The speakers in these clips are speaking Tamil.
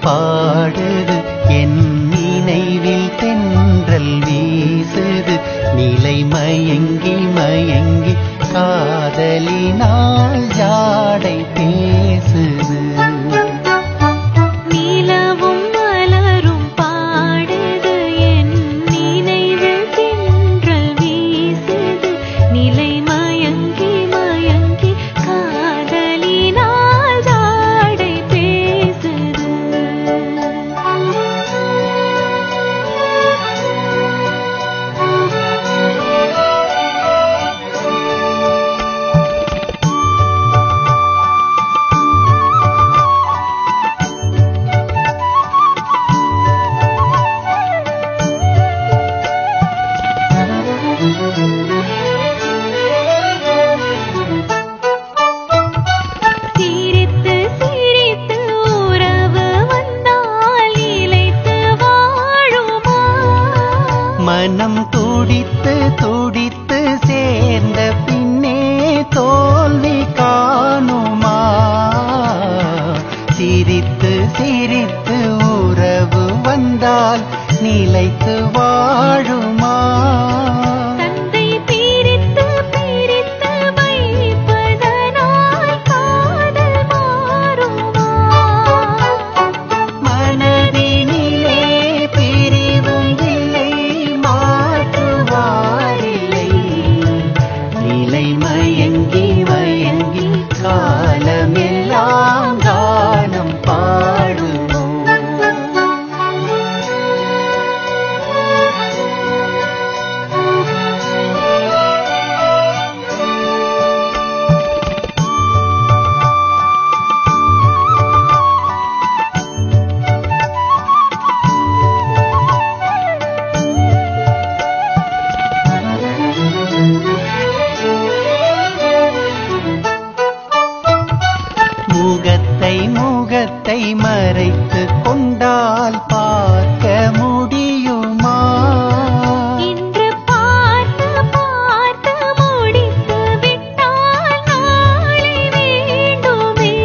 பாடுது என் நினைவில் தென்றல் வீசுது நிலை மயங்கி மயங்கி காதலினால் ஜாடை பேசுது நிலவும் மலரும் பாடுது என் நினைவில் தென்றல் வீசுது நிலை மயங்கி மயங்கி காதலினால் ஜாடை பேசுது சிரித்து சிரித்து உறவு வந்தால் இளைத்து வாழுமா மனம் துடித்து துடித்து சேர்ந்த பின்னே தோல்வி காணுமா சிரித்து சிரித்து உறவு வந்தால் நிலைத்து வாழுமா தந்தை பிரித்து பிரித்து வைப்பதனால் காதல் மாறுமா மனதினிலே பிரிவும் இல்லை மாற்றுவாரில்லை நிலை மயங்கி மயங்கி காலமெல்லாம் கானம் பாடுவோம் முகத்தை முகத்தை மறைத்து கொண்டால் பார்க்க முடியுமா இன்று பார்த்து பார்த்து முடித்து விட்டால் நாளை வேண்டுமே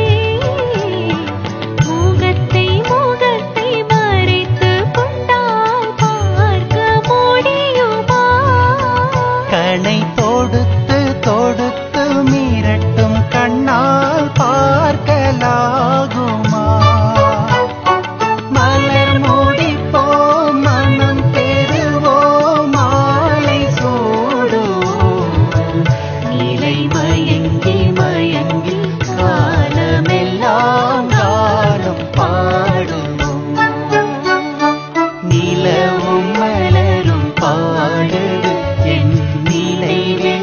முகத்தை முகத்தை மறைத்து கொண்டால் பார்க்க முடியுமா கணை தொடுத்து தொடுத்து மிரட்டும் கண்ணால் பார்க்கலாகுமா மலர் முடிப்போம் மனம் பெறுவோம் மாலை சூடுவோம் நிலை மயங்கி மயங்கி காலமெல்லாம் காலம் பாடுவோம் நிலவும் மலரும் பாடுது என் நினைவில்